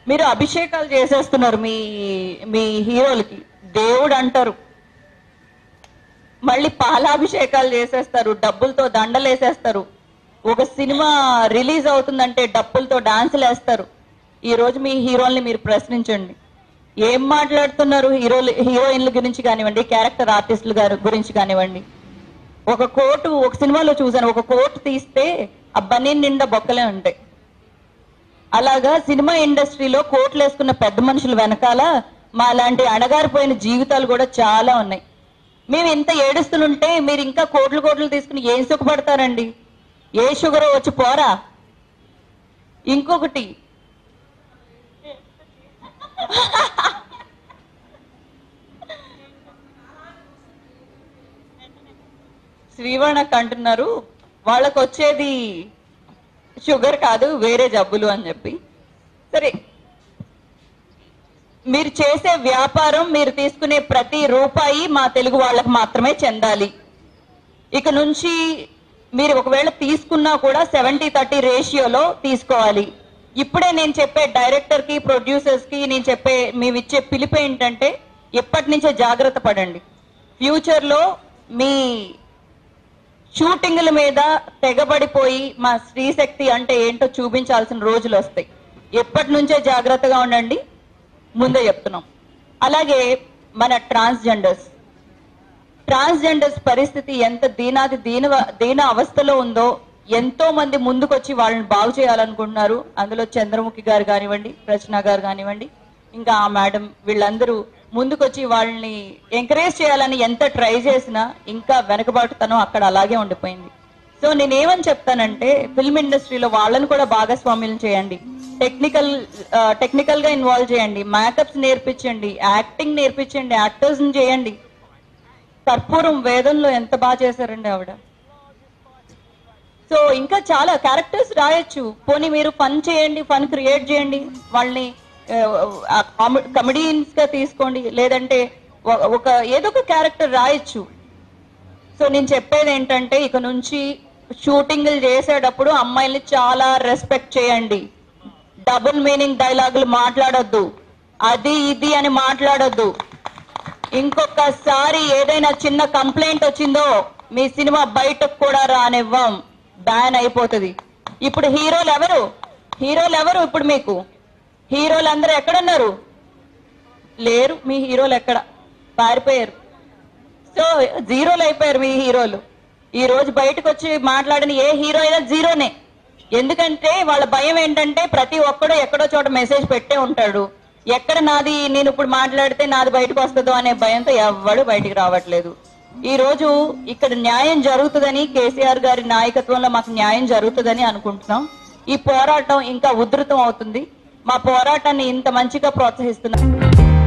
మీరు అభిషేకాలు చేసేస్తున్నారు మీ మీ హీరోలకి దేవుడు అంటారు మళ్ళీ పాలాభిషేకాలు చేసేస్తారు డబ్బులతో దండలు వేసేస్తారు ఒక సినిమా రిలీజ్ అవుతుందంటే డబ్బులతో డాన్సులు వేస్తారు ఈ రోజు మీ హీరోల్ని మీరు ప్రశ్నించండి ఏం మాట్లాడుతున్నారు హీరోలు హీరోయిన్ల గురించి కానివ్వండి క్యారెక్టర్ ఆర్టిస్టుల గారి గురించి కానివ్వండి ఒక కోటు ఒక సినిమాలో చూసాను ఒక కోటు తీస్తే ఆ బనీ నిండా బొక్కలే ఉంటాయి అలాగా సినిమా ఇండస్ట్రీలో కోట్లు వేసుకున్న పెద్ద మనుషుల వెనకాల మా లాంటి అణగారిపోయిన జీవితాలు కూడా చాలా ఉన్నాయి మేము ఇంత ఏడుస్తుంటే మీరు ఇంకా కోట్లు కోట్లు తీసుకుని ఏం సుఖపడతారండి ఏ షుగర్ వచ్చి పోరా ఇంకొకటి శ్రీవణక్ అంటున్నారు వాళ్ళకు వచ్చేది షుగర్ కాదు వేరే జబ్బులు అని చెప్పి సరే మీరు చేసే వ్యాపారం మీరు తీసుకునే ప్రతి రూపాయి మా తెలుగు వాళ్ళకి మాత్రమే చెందాలి ఇక నుంచి మీరు ఒకవేళ తీసుకున్నా కూడా సెవెంటీ థర్టీ రేషియోలో తీసుకోవాలి ఇప్పుడే నేను చెప్పే డైరెక్టర్ కి ప్రొడ్యూసర్స్ కి నేను చెప్పే మేము ఇచ్చే పిలుపు ఏంటంటే ఎప్పటి నుంచే జాగ్రత్త పడండి ఫ్యూచర్ లో మీ షూటింగ్ల మీద తెగబడిపోయి మా స్త్రీశక్తి అంటే ఏంటో చూపించాల్సిన రోజులు వస్తాయి ఎప్పటి నుంచే జాగ్రత్తగా ఉండండి ముందే చెప్తున్నాం అలాగే మన ట్రాన్స్జెండర్స్ ట్రాన్స్జెండర్స్ పరిస్థితి ఎంత దీనాది దీన దీన అవస్థలో ఉందో ఎంతో మంది ముందుకొచ్చి వాళ్ళని బాగు చేయాలనుకుంటున్నారు అందులో చంద్రముఖి గారు కానివ్వండి రచన గారు కానివ్వండి ఇంకా ఆ మేడం వీళ్ళందరూ ముందుకొచ్చి వాళ్ళని ఎంకరేజ్ చేయాలని ఎంత ట్రై చేసినా ఇంకా వెనకబాటుతనం అక్కడ అలాగే ఉండిపోయింది సో నేనేమని చెప్తానంటే ఫిల్మ్ ఇండస్ట్రీలో వాళ్ళని కూడా భాగస్వామ్యం చేయండి టెక్నికల్ టెక్నికల్ గా ఇన్వాల్వ్ చేయండి మేకప్స్ నేర్పించండి యాక్టింగ్ నేర్పించండి యాక్టర్స్ చేయండి కర్పూరం వేదంలో ఎంత బాగా చేశారండి ఆవిడ సో ఇంకా చాలా క్యారెక్టర్స్ రాయొచ్చు పోనీ మీరు ఫన్ చేయండి ఫన్ క్రియేట్ చేయండి వాళ్ళని కమెడియన్స్ గా తీసుకోండి లేదంటే ఒక- ఒక ఏదో ఒక క్యారెక్టర్ రాయొచ్చు సో నేను చెప్పేది ఏంటంటే ఇక నుంచి షూటింగ్లు చేసేటప్పుడు అమ్మాయిల్ని చాలా రెస్పెక్ట్ చేయండి డబుల్ మీనింగ్ డైలాగులు మాట్లాడొద్దు అది ఇది అని మాట్లాడొద్దు ఇంకొకసారి ఏదైనా చిన్న కంప్లైంట్ వచ్చిందో మీ సినిమా బయటకు కూడా రానివ్వం బ్యాన్ అయిపోతుంది ఇప్పుడు హీరోలు ఎవరు హీరోలు ఎవరు ఇప్పుడు మీకు హీరోలు అందరూ ఎక్కడున్నారు లేరు మీ హీరోలు ఎక్కడ పారిపోయారు సో జీరోలు అయిపోయారు మీ హీరోలు ఈ రోజు బయటకు వచ్చి మాట్లాడిన ఏ హీరో అయినా జీరోనే ఎందుకంటే వాళ్ళ భయం ఏంటంటే ప్రతి ఒక్కడు ఎక్కడో చోట మెసేజ్ పెట్టే ఉంటాడు ఎక్కడ నాది నేను ఇప్పుడు మాట్లాడితే నాది బయటకు వస్తుందో అనే భయంతో ఎవ్వడు బయటికి రావట్లేదు ఈ రోజు ఇక్కడ న్యాయం జరుగుతుందని కేసీఆర్ గారి నాయకత్వంలో మాకు న్యాయం జరుగుతుందని అనుకుంటున్నాం ఈ పోరాటం ఇంకా ఉధృతం అవుతుంది మా పోరాటాన్ని ఇంత మంచిగా ప్రోత్సహిస్తున్నాం